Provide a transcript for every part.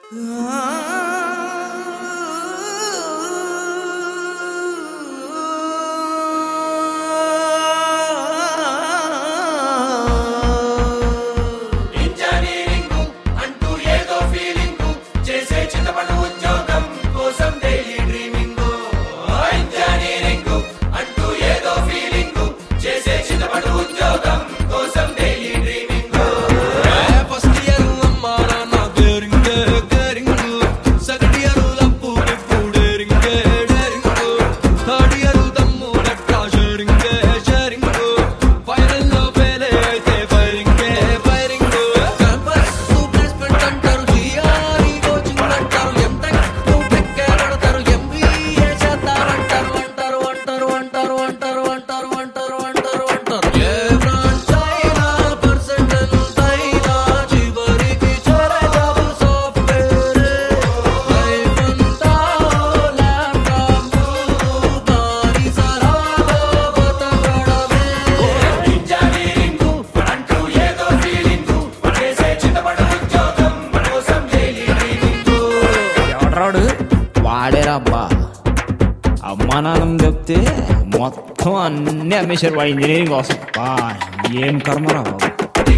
Engineering అంటూ ఏదో feeling చేసే చిన్నపడు ఉద్యోగం కోసం డైలీ డ్రీమింగ్ ఇంజనీరింగ్ అంటూ ఏదో ఫీలింగ్ చేసే చిన్నపడు ఉద్యోగం కోసం డైలీ డ్రీమింగ్ ఫస్ట్ ఇయర్ అమ్మా నాన్న కేరింగ్ కేరింగ్ సెకండ్ ఇయర్ లప్పు లిప్పు డేరింగ్ డేరింగ్ థర్డ్ ఇయర్ దమ్ము లెక్క షేరింగ్ షేరింగ్ ఫైనల్ లో ఫెయిల్ అయితే ఫైరింగ్ ఫైరింగ్ క్యాంపస్ ప్లేస్మెంట్ అంటారు జిఆర్ఈ కోచింగ్ అంటారు ఎంటెక్ టెక్ పెడతారు ఎంబీఏ చేస్తారంటారు అంటారు అంటారు అంటారు అంటారు అంటారు అంటారు అంటారు అంటారు ఏ బ్రాంచ్ అయినా పర్సెంటల్ అయినా చివరికి చేరే జాబ్ సాఫ్ట్వేర్ లైఫ్ అంతా ల్యాప్టాప్ దాని సరాగా బతకడమే ఇంజనీరింగ్ అంటూ ఏదో ఫీలింగ్ చేసే చిన్నపడు ఉద్యోగం కోసం డైలీ డ్రీమింగ్ ఎవడ్రాడు వాడేరబ్బా అమ్మా నాన్న చెప్తే మొత్తం అన్ని అమ్మేశారు వాడు ఇంజనీరింగ్ కోసం బా ఏం కర్మరా బాబు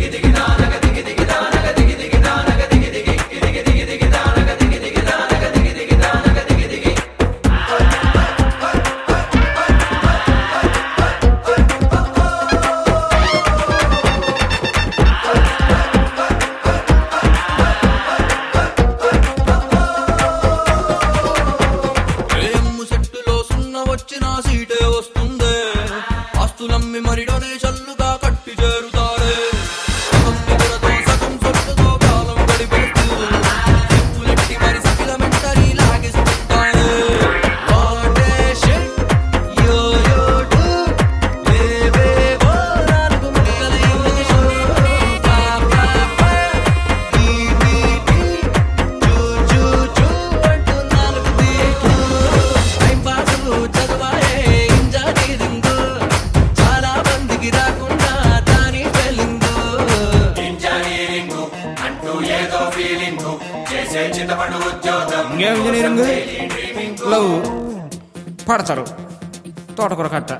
ఏమ్ము సెట్టులో సున్న వచ్చిన సీటే వస్తుందే ఆస్తులమ్మి మరి డొనేషన్లుగా కట్టి చేరుతారే సగం నిధులతో సగం సొట్టుతో కాలం గడిపేస్తూ చెప్పులెట్టి మరి సకిలమెంటరీ లాగిస్తుంటారే వాటే షిట్ యో యో డు లేవేవో నాలుగు ముక్కల ఇంగ్లీషు పా పా పా ఈ ఈ ఈ చూ చూ చూ అంటూ నాలుగు బీట్లు టైం పాస్ చదవాలే ఇంజనీరింగ్ చాలా మందికి రాకుండా దాని ఫెలింగ్ ఇంజనీరింగ్ అంటూ ఏదో ఫీలింగ్ చేసే చిన్నపడు ఉద్యోగం ఇంకేం ఇంజనీరింగ్ లవ్ పడతారు తోటకూర కట్ట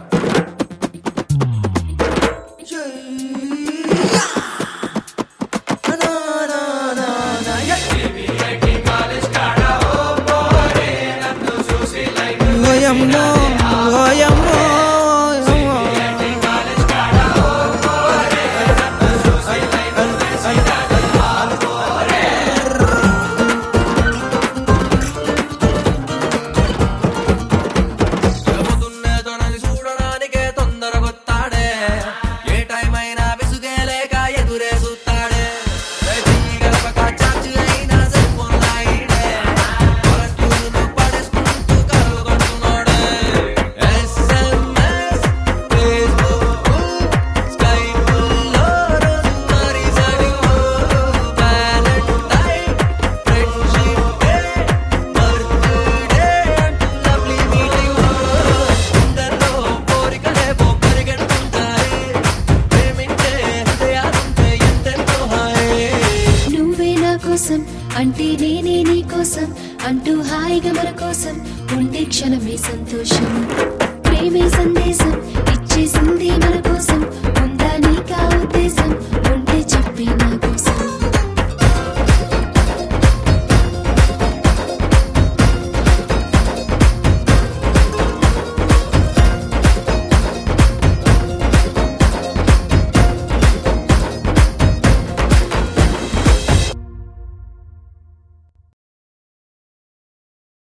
ఓయమ్మో, ఓయమ్మో, ఓయమ్మో. చెబుతున్నే తనని చూడడానికే తొందరగొత్తాడే ఏ టైం అయినా విసుగే లేక ఎదురే చూస్తాడే గడపక చార్జ్ అయినా సెల్ ఫోన్ లాయిడే పరచూరును పడేసుకుంటూ కలలు కంటున్నాడే ఎస్ఎంఎస్ ఫేస్బుక్ స్కైపుల్లో రోజు మరి సడివు వ్యాలంటైన్ ఫ్రెండ్షిప్ డే బర్త్డే అంటూ లవ్లీ మీటింగ్ అందరిలో కోరికలే పొగరిగెడుతుంటాయి ప్రేమించే హృదయాలుంటే ఎంతెంతో హాయ్ నువ్వే నా కోసం అంటే నేనే నీ కోసం అంటూ హాయిగా మన కోసం ఉండే క్షణమే సంతోషం ప్రేమే సందేశం ఇచ్చేసింది మన కోసం ఉందా నీకా ఉద్దేశం ఉంటే చెప్పే నా కోసం